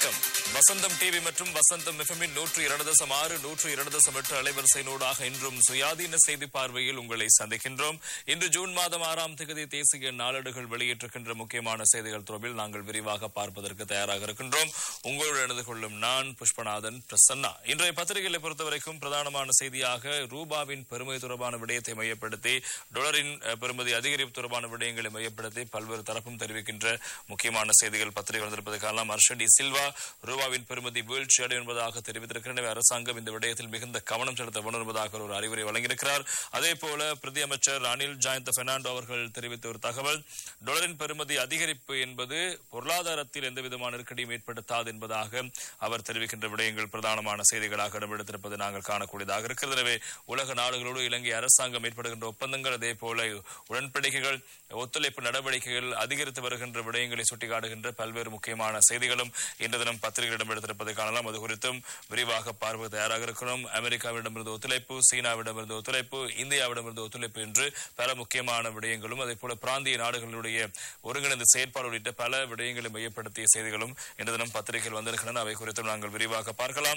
வணக்கம் வசந்தம் டிவி மற்றும் வசந்தம் எஃப்எம்மின் நூற்று இரண்டு தசம் ஆறு நூற்று இரண்டு தசம் எட்டு அலைவரிசையினூடாக இன்றும் சுயாதீன செய்தி பார்வையில் உங்களை சந்திக்கின்றோம் இன்று ஜூன் மாதம் ஆறாம் தேதி தேசிய நாளேடுகள் வெளியிட்டிருக்கின்ற முக்கியமான செய்திகள் தொடர்பில் நாங்கள் விரிவாக பார்ப்பதற்கு தயாராக இருக்கின்றோம் உங்களோடு இணைந்து கொள்ளும் நான் புஷ்பநாதன் பிரசன்னா இன்றைய பத்திரிகைகளை பொறுத்தவரைக்கும் பிரதானமான செய்தியாக ரூபாவின் பெருமை தொடர்பான விடயத்தை மையப்படுத்தி டாலரின் அஹ், பெறுமதி அதிகரிப்பு தொடர்பான விடயங்களை மையப்படுத்தி பல்வேறு தரப்பும் தெரிவிக்கின்ற முக்கியமான செய்திகள் பத்திரிகை வந்திருப்பதை காணலாம் அர்ஷடி சில்வா ரூபாவின் பெறுமதி வீழ்ச்சி அடையும் என்பதாக தெரிவித்திருக்கிறது எனவே அரசாங்கம் இந்த விடயத்தில் மிகுந்த கவனம் செலுத்த வேண்டும் என்பதாக ஒரு அறிவுரை வழங்கியிருக்கிறார் அதே போல பிரதி அமைச்சர் அனில் ஜாயந்த பெர்னாண்டோ அவர்கள் தெரிவித்த ஒரு தகவல் டாலரின் பெறுமதி அதிகரிப்பு என்பது பொருளாதாரத்தில் எந்த விதமான நெருக்கடியும் ஏற்படுத்தாது என்பதாக அவர் தெரிவிக்கின்ற விடயங்கள் பிரதானமான செய்திகளாக இடம்பெடுத்திருப்பதை நாங்கள் காணக்கூடியதாக இருக்கிறது எனவே உலக நாடுகளோடு இலங்கை அரசாங்கம் ஏற்படுகின்ற ஒப்பந்தங்கள் அதே போல உடன்படிக்கைகள் ஒத்துழைப்பு நடவடிக்கைகள் அதிகரித்து வருகின்ற விடயங்களை சுட்டிக்காட்டுகின்ற பல்வேறு முக்கியமான செய்திகளும் இன்று தினம் பத்திரிகையிடம் எடுத்திருப்பதை காணலாம் அது குறித்தும் விரிவாக பார்வை தயாராக இருக்கிறோம் அமெரிக்காவிடமிருந்து ஒத்துழைப்பு சீனாவிடமிருந்து ஒத்துழைப்பு இந்தியாவிடமிருந்து ஒத்துழைப்பு என்று பல முக்கியமான விடயங்களும் அதே போல பிராந்திய நாடுகளுடைய ஒருங்கிணைந்த செயற்பாடு உள்ளிட்ட பல விடயங்களை மையப்படுத்திய செய்திகளும் இன்று தினம் பத்திரிகையில் வந்திருக்கின்றன அவை குறித்தும் நாங்கள் விரிவாக பார்க்கலாம்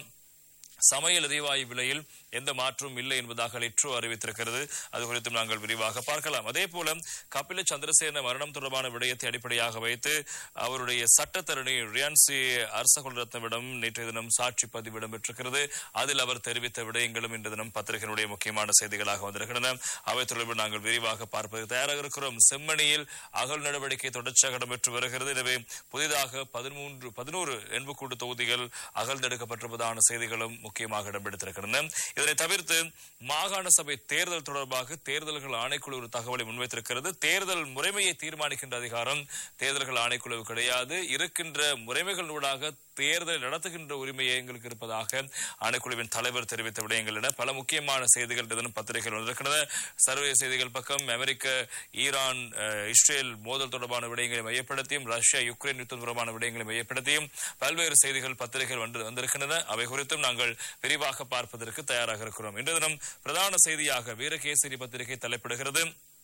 சமையல் எரிவாயு விலையில் எந்த மாற்றமும் இல்லை என்பதாக லிட்ரோ அறிவித்திருக்கிறது அது குறித்தும் நாங்கள் விரிவாக பார்க்கலாம் அதே போல கபில சந்திரசேன மரணம் தொடர்பான விடயத்தை அடிப்படையாக வைத்து அவருடைய சட்டத்தரணி ரியான்சி அரசகுலரத்னவிடம் நேற்றைய தினம் சாட்சி பதிவு இடம்பெற்றிருக்கிறது அதில் அவர் தெரிவித்த விடயங்களும் இன்று தினம் பத்திரிகையினுடைய முக்கியமான செய்திகளாக வந்திருக்கின்றன அவை தொடர்பில் நாங்கள் விரிவாக பார்ப்பதற்கு தயாராக இருக்கிறோம் செம்மணியில் அகல் நடவடிக்கை தொடர்ச்சியாக இடம்பெற்று வருகிறது எனவே புதிதாக பதிமூன்று பதினோரு எண்புக்கூடு தொகுதிகள் அகழ்ந்தெடுக்கப்பட்டிருப்பதான செய்திகளும் முக்கியமாக இடம்பெடுத்திருக்கின்றன இதனை தவிர்த்து மாகாண சபை தேர்தல் தொடர்பாக தேர்தல்கள் ஆணைக்குழு ஒரு தகவலை முன்வைத்திருக்கிறது தேர்தல் முறைமையை தீர்மானிக்கின்ற அதிகாரம் தேர்தல்கள் ஆணைக்குழு கிடையாது இருக்கின்ற முறைமைகளூடாக தேர்தல் நடத்துகின்ற உரிமை எங்களுக்கு இருப்பதாக ஆணைக்குழுவின் தலைவர் தெரிவித்த விடயங்கள் என பல முக்கியமான செய்திகள் இதனும் பத்திரிகைகள் வந்திருக்கின்றன சர்வதேச செய்திகள் பக்கம் அமெரிக்க ஈரான் அஹ், இஸ்ரேல் மோதல் தொடர்பான விடயங்களை மையப்படுத்தியும் ரஷ்யா யுக்ரைன் யுத்தம் தொடர்பான விடயங்களை மையப்படுத்தியும் பல்வேறு செய்திகள் பத்திரிகைகள் வந்து வந்திருக்கின்றன அவை குறித்தும் நாங்கள் விரிவாக பார்ப்பதற்கு தயாராக இருக்கிறோம் இன்று தினம் பிரதான செய்தியாக வீரகேசரி பத்திரிகை தலைப்பிடுகிறது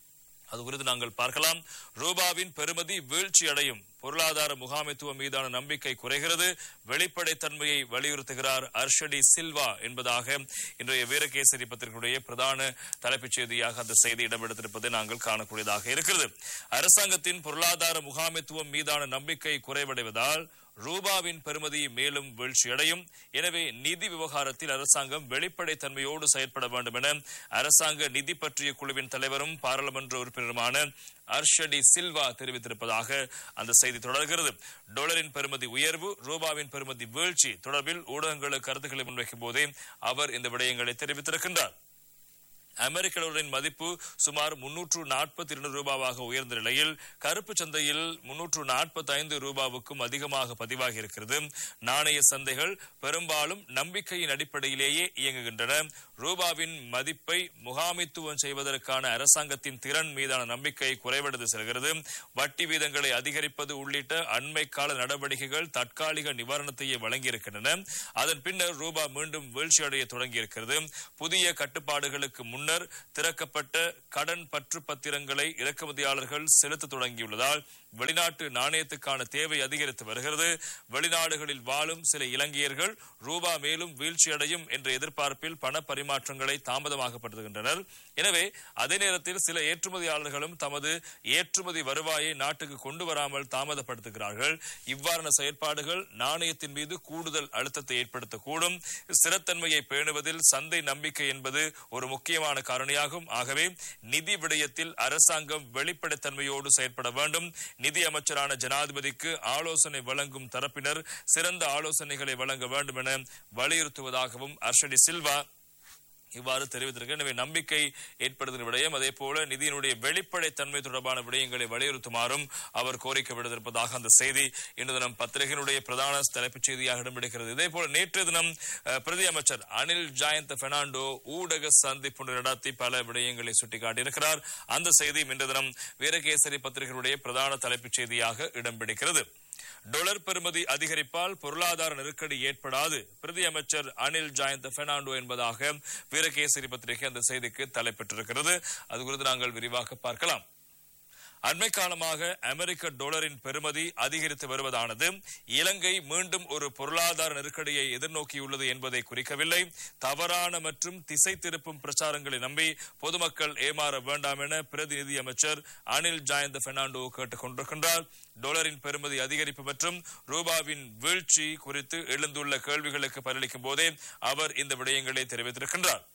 அது குறித்து நாங்கள் பார்க்கலாம் ரூபாவின் பெறுமதி வீழ்ச்சி அடையும் பொருளாதார முகாமைத்துவம் மீதான நம்பிக்கை குறைகிறது வெளிப்படைத்தன்மையை வலியுறுத்துகிறார் அர்ஷடி சில்வா என்பதாக இன்றைய வீரகேசரி பத்திரிகையுடைய பிரதான தலைப்புச் செய்தியாக அந்த செய்தி இடம்பெடுத்திருப்பதை நாங்கள் காணக்கூடியதாக இருக்கிறது அரசாங்கத்தின் பொருளாதார முகாமைத்துவம் மீதான நம்பிக்கை குறைவடைவதால் ரூபாவின் பெறுமதி மேலும் வீழ்ச்சியடையும் எனவே நிதி விவகாரத்தில் அரசாங்கம் வெளிப்படைத்தன்மையோடு செயற்பட வேண்டும் என அரசாங்க நிதி பற்றிய குழுவின் தலைவரும் பாராளுமன்ற உறுப்பினருமான அர்ஷடி சில்வா தெரிவித்திருப்பதாக அந்த செய்தி தொடர்கிறது டாலரின் பெறுமதி உயர்வு ரூபாவின் பெறுமதி வீழ்ச்சி தொடர்பில் ஊடகங்களுக்கு கருத்துக்களை முன்வைக்கும் போதே அவர் இந்த விடயங்களை தெரிவித்திருக்கின்றார் அமெரிக்க டாலரின் மதிப்பு சுமார் முன்னூற்று நாற்பத்தி இரண்டு ரூபாவாக உயர்ந்த நிலையில் கருப்பு சந்தையில் முன்னூற்று நாற்பத்தி ஐந்து ரூபாவுக்கும் அதிகமாக பதிவாகி இருக்கிறது நாணய சந்தைகள் பெரும்பாலும் நம்பிக்கையின் அடிப்படையிலேயே இயங்குகின்றன ரூபாவின் மதிப்பை முகாமித்துவம் செய்வதற்கான அரசாங்கத்தின் திறன் மீதான நம்பிக்கை குறைவடைந்து செல்கிறது வட்டி வீதங்களை அதிகரிப்பது உள்ளிட்ட அண்மை கால நடவடிக்கைகள் தற்காலிக நிவாரணத்தையே வழங்கியிருக்கின்றன அதன் பின்னர் ரூபா மீண்டும் வீழ்ச்சியடைய தொடங்கியிருக்கிறது புதிய கட்டுப்பாடுகளுக்கு முன்னர் திறக்கப்பட்ட கடன் பற்று பத்திரங்களை இறக்குமதியாளர்கள் செலுத்த தொடங்கியுள்ளதால் வெளிநாட்டு நாணயத்துக்கான தேவை அதிகரித்து வருகிறது வெளிநாடுகளில் வாழும் சில இலங்கையர்கள் ரூபா மேலும் வீழ்ச்சியடையும் என்ற எதிர்பார்ப்பில் பண பரிமாற்றங்களை தாமதமாகப்படுத்துகின்றனர் எனவே அதே நேரத்தில் சில ஏற்றுமதியாளர்களும் தமது ஏற்றுமதி வருவாயை நாட்டுக்கு கொண்டு வராமல் தாமதப்படுத்துகிறார்கள் இவ்வாறான செயற்பாடுகள் நாணயத்தின் மீது கூடுதல் அழுத்தத்தை ஏற்படுத்தக்கூடும் ஸ்திரத்தன்மையை பேணுவதில் சந்தை நம்பிக்கை என்பது ஒரு முக்கியமான காரணியாகும் ஆகவே நிதி விடயத்தில் அரசாங்கம் வெளிப்படைத்தன்மையோடு செயற்பட வேண்டும் நிதி அமைச்சரான ஜனாதிபதிக்கு ஆலோசனை வழங்கும் தரப்பினர் சிறந்த ஆலோசனைகளை வழங்க வேண்டும் என வலியுறுத்துவதாகவும் அர்ஷடி சில்வா இவ்வாறு தெரிவித்திருக்கிறார் எனவே நம்பிக்கை ஏற்படுத்துகிற விடயம் அதே போல நிதியினுடைய வெளிப்படைத்தன்மை தொடர்பான விடயங்களை வலியுறுத்துமாறும் அவர் கோரிக்கை விடுத்திருப்பதாக அந்த செய்தி இன்று தினம் பத்திரிகையினுடைய பிரதான தலைப்புச் செய்தியாக இடம்பெடுக்கிறது இதே போல நேற்று தினம் அஹ், பிரதி அமைச்சர் அனில் ஜாயந்த் பெர்னாண்டோ ஊடக சந்திப்பு நடத்தி பல விடயங்களை சுட்டிக்காட்டியிருக்கிறார் அந்த செய்தியும் இன்று தினம் வீரகேசரி பத்திரிகையுடைய பிரதான தலைப்புச் செய்தியாக இடம்பெடுக்கிறது டொலர் பெறுமதி அதிகரிப்பால் பொருளாதார நெருக்கடி ஏற்படாது பிரதி அமைச்சர் அனில் ஜாயந்த் பெர்னாண்டோ என்பதாக வீரகேசரி பத்திரிகை அந்த செய்திக்கு தலைப்பெற்றிருக்கிறது அது குறித்து நாங்கள் விரிவாக பார்க்கலாம் அண்மை காலமாக அமெரிக்க டாலரின் பெறுமதி அதிகரித்து வருவதானது இலங்கை மீண்டும் ஒரு பொருளாதார நெருக்கடியை எதிர்நோக்கியுள்ளது என்பதை குறிக்கவில்லை தவறான மற்றும் திசை திருப்பும் பிரச்சாரங்களை நம்பி பொதுமக்கள் ஏமாற வேண்டாம் என பிரதி நிதி அமைச்சர் அனில் ஜாயந்த பெர்னாண்டோ கேட்டுக் கொண்டிருக்கின்றார் டாலரின் பெறுமதி அதிகரிப்பு மற்றும் ரூபாவின் வீழ்ச்சி குறித்து எழுந்துள்ள கேள்விகளுக்கு பதிலளிக்கும் போதே அவர் இந்த விடயங்களை தெரிவித்திருக்கின்றார்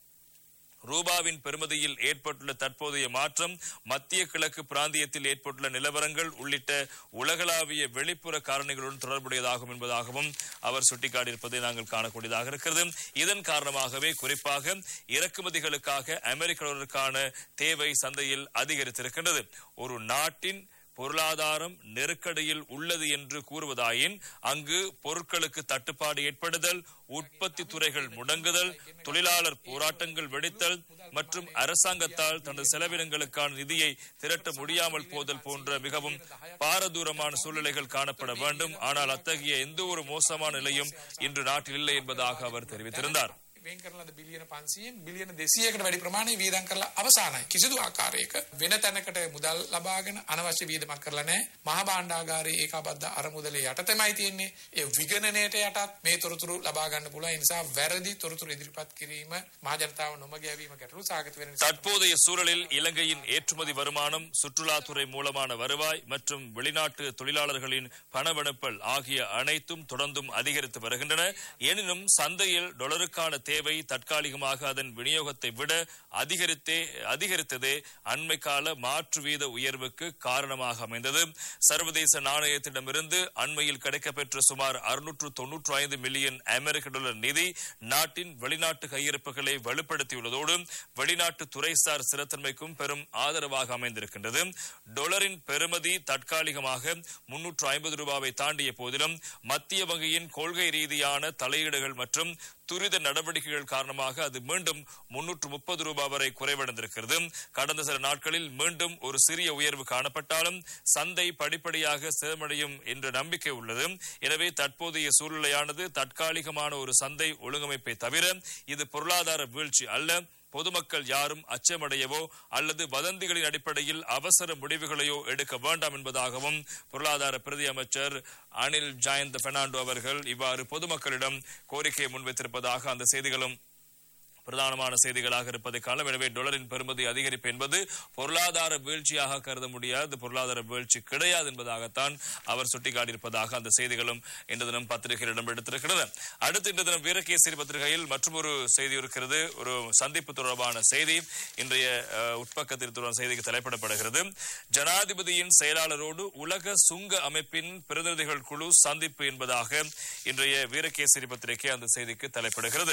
ரூபாவின் பெறுமதியில் ஏற்பட்டுள்ள தற்போதைய மாற்றம் மத்திய கிழக்கு பிராந்தியத்தில் ஏற்பட்டுள்ள நிலவரங்கள் உள்ளிட்ட உலகளாவிய வெளிப்புற காரணிகளுடன் தொடர்புடையதாகும் என்பதாகவும் அவர் சுட்டிக்காட்டியிருப்பதை நாங்கள் காணக்கூடியதாக இருக்கிறது இதன் காரணமாகவே குறிப்பாக இறக்குமதிகளுக்காக அமெரிக்க டாலருக்கான தேவை சந்தையில் அதிகரித்திருக்கின்றது ஒரு நாட்டின் பொருளாதாரம் நெருக்கடியில் உள்ளது என்று கூறுவதாயின் அங்கு பொருட்களுக்கு தட்டுப்பாடு ஏற்படுதல் உற்பத்தி துறைகள் முடங்குதல் தொழிலாளர் போராட்டங்கள் வெடித்தல் மற்றும் அரசாங்கத்தால் தனது செலவினங்களுக்கான நிதியை திரட்ட முடியாமல் போதல் போன்ற மிகவும் பாரதூரமான சூழ்நிலைகள் காணப்பட வேண்டும் ஆனால் அத்தகைய எந்த ஒரு மோசமான நிலையும் இன்று நாட்டில் இல்லை என்பதாக அவர் தெரிவித்திருந்தார் වෙන් කරන ලද බිලියන 500න් බිලියන 200කට වැඩි ප්‍රමාණය වියදම් කරලා අවසానයි. කිසිදු ආකාරයක වෙන තැනකට මුදල් ලබාගෙන අනවශ්‍ය වියදමක් කරලා නැහැ. මහා භාණ්ඩාගාරයේ ඒකාබද්ධ අරමුදලේ යටතමයි තියෙන්නේ. ඒ විගණනයට යටත් මේ තොරතුරු ලබා ගන්න පුළුවන්. ඒ නිසා වැරදි තොරතුරු ඉදිරිපත් කිරීම මහ ජනතාව නොමග යැවීම ගැටලු සාගත වෙන නිසා தற்போதைய சூழலில் இலங்கையின் ஏற்றுமதி வருமானம் சுற்றுலாத்துறை மூலமான வருவாய் மற்றும் வெளிநாட்டு தொழிலாளர்களின் பணவெனுப்பல் ஆகிய அனைத்தும் தொடர்ந்தும் அதிகரித்து வருகின்றன எனினும் சந்தையில் டொலருக்கான தேவை தற்காலிகமாக அதன் விநியோகத்தை விட அதிகரித்தே அதிகரித்ததே அண்மை கால மாற்று வீத உயர்வுக்கு காரணமாக அமைந்தது சர்வதேச நாணயத்திடமிருந்து அண்மையில் கிடைக்கப்பெற்ற சுமார் அறுநூற்று தொன்னூற்று ஐந்து மில்லியன் அமெரிக்க டாலர் நிதி நாட்டின் வெளிநாட்டு கையிருப்புகளை வலுப்படுத்தியுள்ளதோடு வெளிநாட்டு துறைசார் ஸ்திரத்தன்மைக்கும் பெரும் ஆதரவாக அமைந்திருக்கின்றது டொலரின் பெறுமதி தற்காலிகமாக முன்னூற்று ஐம்பது ரூபாவை தாண்டிய போதிலும் மத்திய வங்கியின் கொள்கை ரீதியான தலையீடுகள் மற்றும் துரித நடவடிக்கைகள் காரணமாக அது மீண்டும் முன்னூற்று முப்பது ரூபாய் வரை குறைவடைந்திருக்கிறது கடந்த சில நாட்களில் மீண்டும் ஒரு சிறிய உயர்வு காணப்பட்டாலும் சந்தை படிப்படியாக சேதமடையும் என்ற நம்பிக்கை உள்ளது எனவே தற்போதைய சூழ்நிலையானது தற்காலிகமான ஒரு சந்தை ஒழுங்கமைப்பை தவிர இது பொருளாதார வீழ்ச்சி அல்ல பொதுமக்கள் யாரும் அச்சமடையவோ அல்லது வதந்திகளின் அடிப்படையில் அவசர முடிவுகளையோ எடுக்க வேண்டாம் என்பதாகவும் பொருளாதார பிரதி அமைச்சர் அனில் ஜாயந்த் பெர்னாண்டோ அவர்கள் இவ்வாறு பொதுமக்களிடம் கோரிக்கையை முன்வைத்திருப்பதாக அந்த செய்திகளும் பிரதானமான செய்திகளாக இருப்பதை காலம் எனவே டாலரின் பெறுமதி அதிகரிப்பு என்பது பொருளாதார வீழ்ச்சியாக கருத முடியாது பொருளாதார வீழ்ச்சி கிடையாது என்பதாகத்தான் அவர் சுட்டிக்காட்டியிருப்பதாக அந்த செய்திகளும் இன்று தினம் பத்திரிகையில் இடம்பெடுத்திருக்கிறது அடுத்து இன்று தினம் வீரகேசரி பத்திரிகையில் மற்றொரு செய்தி இருக்கிறது ஒரு சந்திப்பு தொடர்பான செய்தி இன்றைய அஹ், உட்பக்கத்தில் தொடர்பான செய்திக்கு தலைப்பிடப்படுகிறது ஜனாதிபதியின் செயலாளரோடு உலக சுங்க அமைப்பின் பிரதிநிதிகள் குழு சந்திப்பு என்பதாக இன்றைய வீரகேசரி பத்திரிகை அந்த செய்திக்கு தலைப்பிடுகிறது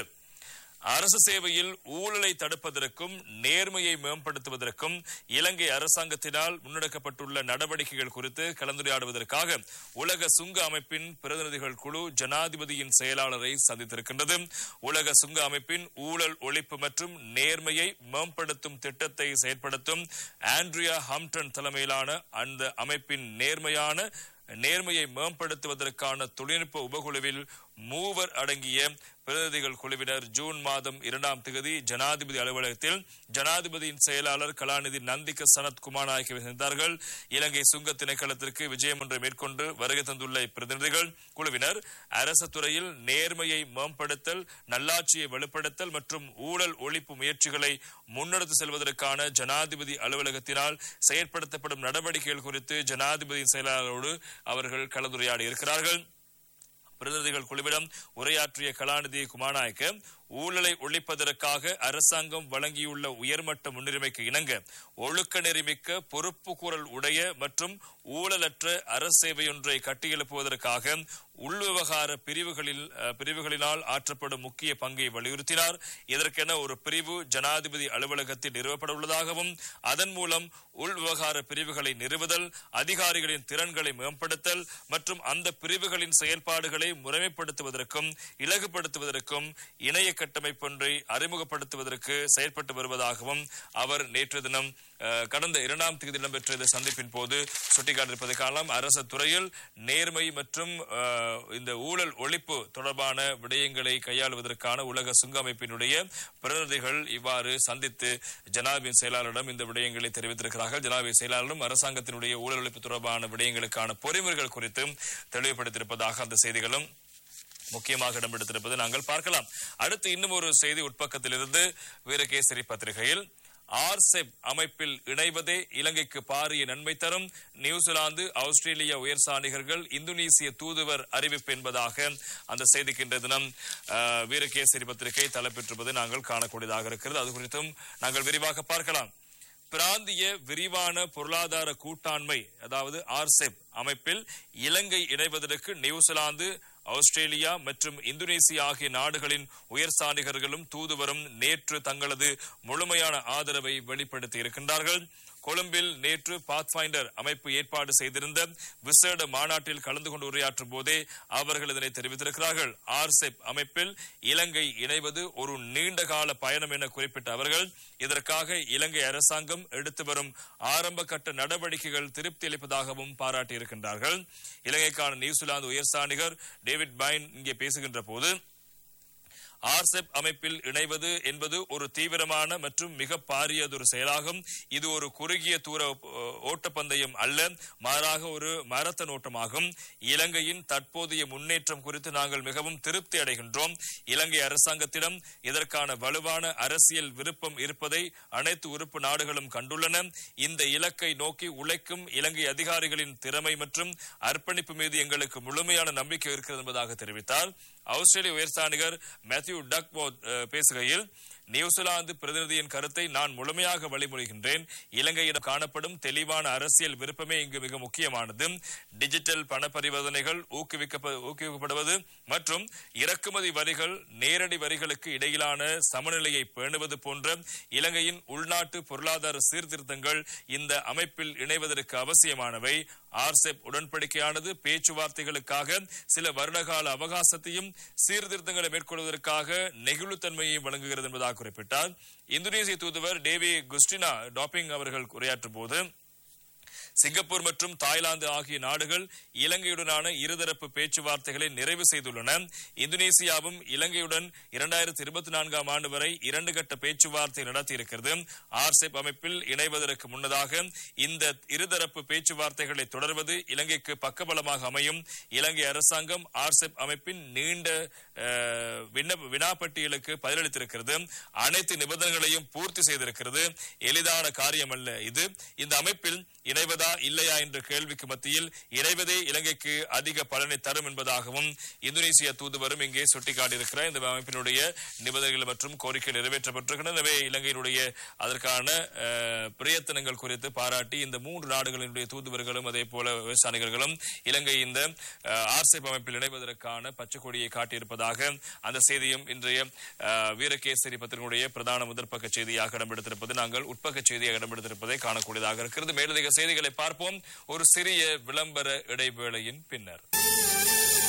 அரசு சேவையில் ஊழலை தடுப்பதற்கும் நேர்மையை மேம்படுத்துவதற்கும் இலங்கை அரசாங்கத்தினால் முன்னெடுக்கப்பட்டுள்ள நடவடிக்கைகள் குறித்து கலந்துரையாடுவதற்காக உலக சுங்க அமைப்பின் பிரதிநிதிகள் குழு ஜனாதிபதியின் செயலாளரை சந்தித்திருக்கின்றது உலக சுங்க அமைப்பின் ஊழல் ஒழிப்பு மற்றும் நேர்மையை மேம்படுத்தும் திட்டத்தை செயற்படுத்தும் ஆண்ட்ரியா ஹம்டன் தலைமையிலான அந்த அமைப்பின் நேர்மையான நேர்மையை மேம்படுத்துவதற்கான தொழில்நுட்ப உபகுழுவில் மூவர் அடங்கிய பிரதிநிதிகள் குழுவினர் ஜூன் மாதம் இரண்டாம் தேதி ஜனாதிபதி அலுவலகத்தில் ஜனாதிபதியின் செயலாளர் கலாநிதி நந்திக சனத் குமார் ஆகியவை சந்தித்தார்கள் இலங்கை சுங்க திணைக்களத்திற்கு விஜயம் ஒன்றை மேற்கொண்டு வருகை தந்துள்ள இப்பிரதிநிதிகள் குழுவினர் அரசு துறையில் நேர்மையை மேம்படுத்தல் நல்லாட்சியை வலுப்படுத்தல் மற்றும் ஊழல் ஒழிப்பு முயற்சிகளை முன்னெடுத்து செல்வதற்கான ஜனாதிபதி அலுவலகத்தினால் செயற்படுத்தப்படும் நடவடிக்கைகள் குறித்து ஜனாதிபதியின் செயலாளரோடு அவர்கள் கலந்துரையாடி இருக்கிறார்கள் பிரதிநிதிகள் குழுவிடம் உரையாற்றிய கலாநிதி குமாநாயக்க ஊழலை ஒழிப்பதற்காக அரசாங்கம் வழங்கியுள்ள உயர்மட்ட முன்னுரிமைக்கு இணங்க ஒழுக்க நெறிமிக்க பொறுப்பு குரல் உடைய மற்றும் ஊழலற்ற அரசு சேவையொன்றை கட்டியெழுப்புவதற்காக உள்விவகார பிரிவுகளில் அஹ், பிரிவுகளினால் ஆற்றப்படும் முக்கிய பங்கை வலியுறுத்தினார் இதற்கென ஒரு பிரிவு ஜனாதிபதி அலுவலகத்தில் நிறுவப்பட உள்ளதாகவும் அதன் மூலம் உள் விவகார பிரிவுகளை நிறுவுதல் அதிகாரிகளின் திறன்களை மேம்படுத்தல் மற்றும் அந்த பிரிவுகளின் செயல்பாடுகளை முறைமைப்படுத்துவதற்கும் இலகுபடுத்துவதற்கும் இணைய கட்டமைப்பொன்றை அறிமுகப்படுத்துவதற்கு செயற்பட்டு வருவதாகவும் அவர் நேற்று தினம் அஹ், கடந்த இரண்டாம் தேதி இடம்பெற்ற இந்த சந்திப்பின் போது சுட்டிக்காட்டியிருப்பதை காணலாம் அரசு துறையில் நேர்மை மற்றும் அஹ், இந்த ஊழல் ஒழிப்பு தொடர்பான விடயங்களை கையாளுவதற்கான உலக சுங்க அமைப்பினுடைய பிரதிநிதிகள் இவ்வாறு சந்தித்து ஜனாபின் செயலாளரிடம் இந்த விடயங்களை தெரிவித்திருக்கிறார்கள் ஜனாபின் செயலாளரும் அரசாங்கத்தினுடைய ஊழல் ஒழிப்பு தொடர்பான விடயங்களுக்கான பொறிமுறைகள் குறித்து தெளிவுபடுத்தியிருப்பதாக அந்த செய்திகளும் முக்கியமாக இடம்பெடுத்திருப்பதை நாங்கள் பார்க்கலாம் அடுத்து இன்னும் ஒரு செய்தி உட்பக்கத்திலிருந்து வீரகேசரி பத்திரிகையில் ஆர்செப் அமைப்பில் இணைவதே இலங்கைக்கு பாரிய நன்மை தரும் நியூசிலாந்து ஆஸ்திரேலிய உயர்சாணிகர்கள் இந்தோனேசிய தூதுவர் அறிவிப்பு என்பதாக அந்த செய்திக்கு இன்றைய தினம் அஹ், வீரகேசரி பத்திரிகை தலைப்பெற்றிருப்பதை நாங்கள் காணக்கூடியதாக இருக்கிறது அது குறித்தும் நாங்கள் விரிவாக பார்க்கலாம் பிராந்திய விரிவான பொருளாதார கூட்டாண்மை அதாவது ஆர்செப் அமைப்பில் இலங்கை இணைவதற்கு நியூசிலாந்து ஆஸ்திரேலியா மற்றும் இந்தோனேசியா ஆகிய நாடுகளின் உயர்சாணிகர்களும் தூதுவரும் நேற்று தங்களது முழுமையான ஆதரவை வெளிப்படுத்தி இருக்கின்றார்கள் கொழும்பில் நேற்று பாத்ஃபைண்டர் அமைப்பு ஏற்பாடு செய்திருந்த விசேட மாநாட்டில் கலந்து கொண்டு உரையாற்றும் போதே அவர்கள் இதனை தெரிவித்திருக்கிறார்கள் ஆர்செப் அமைப்பில் இலங்கை இணைவது ஒரு நீண்ட கால பயணம் என குறிப்பிட்ட அவர்கள் இதற்காக இலங்கை அரசாங்கம் எடுத்து வரும் ஆரம்ப கட்ட நடவடிக்கைகள் திருப்தி அளிப்பதாகவும் பாராட்டியிருக்கின்றார்கள் இலங்கைக்கான நியூசிலாந்து உயர்சாணிகர் டேவிட் பைன் இங்கே பேசுகின்ற போது ஆர்செப் அமைப்பில் இணைவது என்பது ஒரு தீவிரமான மற்றும் மிக பாரியதொரு செயலாகும் இது ஒரு குறுகிய தூர அஹ், ஓட்டப்பந்தயம் அல்ல மாறாக ஒரு மரத்தன் ஓட்டமாகும் இலங்கையின் தற்போதைய முன்னேற்றம் குறித்து நாங்கள் மிகவும் திருப்தி அடைகின்றோம் இலங்கை அரசாங்கத்திடம் இதற்கான வலுவான அரசியல் விருப்பம் இருப்பதை அனைத்து உறுப்பு நாடுகளும் கண்டுள்ளன இந்த இலக்கை நோக்கி உழைக்கும் இலங்கை அதிகாரிகளின் திறமை மற்றும் அர்ப்பணிப்பு மீது எங்களுக்கு முழுமையான நம்பிக்கை இருக்கிறது என்பதாக தெரிவித்தார் ஆஸ்திரேலிய உயர்ஸ்தானிகர் மேத்யூ டக்போத் அஹ், பேசுகையில் நியூசிலாந்து பிரதிநிதியின் கருத்தை நான் முழுமையாக வழிமொழிகின்றேன் இலங்கையிடம் காணப்படும் தெளிவான அரசியல் விருப்பமே இங்கு மிக முக்கியமானது டிஜிட்டல் பண பரிவர்த்தனைகள் ஊக்குவிக்கப்ப ஊக்குவிக்கப்படுவது மற்றும் இறக்குமதி வரிகள் நேரடி வரிகளுக்கு இடையிலான சமநிலையை பேணுவது போன்ற இலங்கையின் உள்நாட்டு பொருளாதார சீர்திருத்தங்கள் இந்த அமைப்பில் இணைவதற்கு அவசியமானவை ஆர்செப் உடன்படிக்கையானது பேச்சுவார்த்தைகளுக்காக சில வருடகால அவகாசத்தையும் சீர்திருத்தங்களை மேற்கொள்வதற்காக நெகிழ்வுத்தன்மையை வழங்குகிறது என்பதாக குறிப்பிட்டார் இந்தோனேசிய தூதுவர் டேவி குஸ்டினா டாப்பிங் அவர்கள் உரையாற்றும் போது சிங்கப்பூர் மற்றும் தாய்லாந்து ஆகிய நாடுகள் இலங்கையுடனான இருதரப்பு பேச்சுவார்த்தைகளை நிறைவு செய்துள்ளன இந்தோனேசியாவும் இலங்கையுடன் இரண்டாயிரத்தி இருபத்தி நான்காம் ஆண்டு வரை இரண்டு கட்ட பேச்சுவார்த்தை நடத்தியிருக்கிறது ஆர்செப் அமைப்பில் இணைவதற்கு முன்னதாக இந்த இருதரப்பு பேச்சுவார்த்தைகளை தொடர்வது இலங்கைக்கு பக்கபலமாக அமையும் இலங்கை அரசாங்கம் ஆர்செப் அமைப்பின் நீண்ட அஹ், விண்ணப்ப வினாப்பட்டியலுக்கு பதிலளித்திருக்கிறது அனைத்து நிபந்தனைகளையும் பூர்த்தி செய்திருக்கிறது எளிதான காரியம் அல்ல இது இந்த அமைப்பில் இணைவதா இல்லையா என்ற கேள்விக்கு மத்தியில் இணைவதே இலங்கைக்கு அதிக பலனை தரும் என்பதாகவும் இந்தோனேசிய தூதுவரும் இங்கே சுட்டிக்காட்டியிருக்கிறார் இந்த அமைப்பினுடைய நிபந்தனைகள் மற்றும் கோரிக்கை நிறைவேற்றப்பட்டிருக்கின்றன எனவே இலங்கையினுடைய அதற்கான அஹ், பிரயத்தனங்கள் குறித்து பாராட்டி இந்த மூன்று நாடுகளினுடைய தூதுவர்களும் அதே போல விவசாயிகளும் இலங்கை இந்த அஹ், ஆர்செப் அமைப்பில் இணைவதற்கான பச்சை கொடியை காட்டியிருப்பதாக அந்த செய்தியும் இன்றைய அஹ், வீரகேசரி பத்திரிகையுடைய பிரதான முதற்பக்க செய்தியாக இடம்பெடுத்திருப்பது நாங்கள் உட்பக்க செய்தியாக இடம்பெடுத்திருப்பதை காணக்கூடியதாக இருக்கிறது மேலதிக செய்திகளை பார்ப்போம் ஒரு சிறிய விளம்பர இடைவேளையின் பின்னர்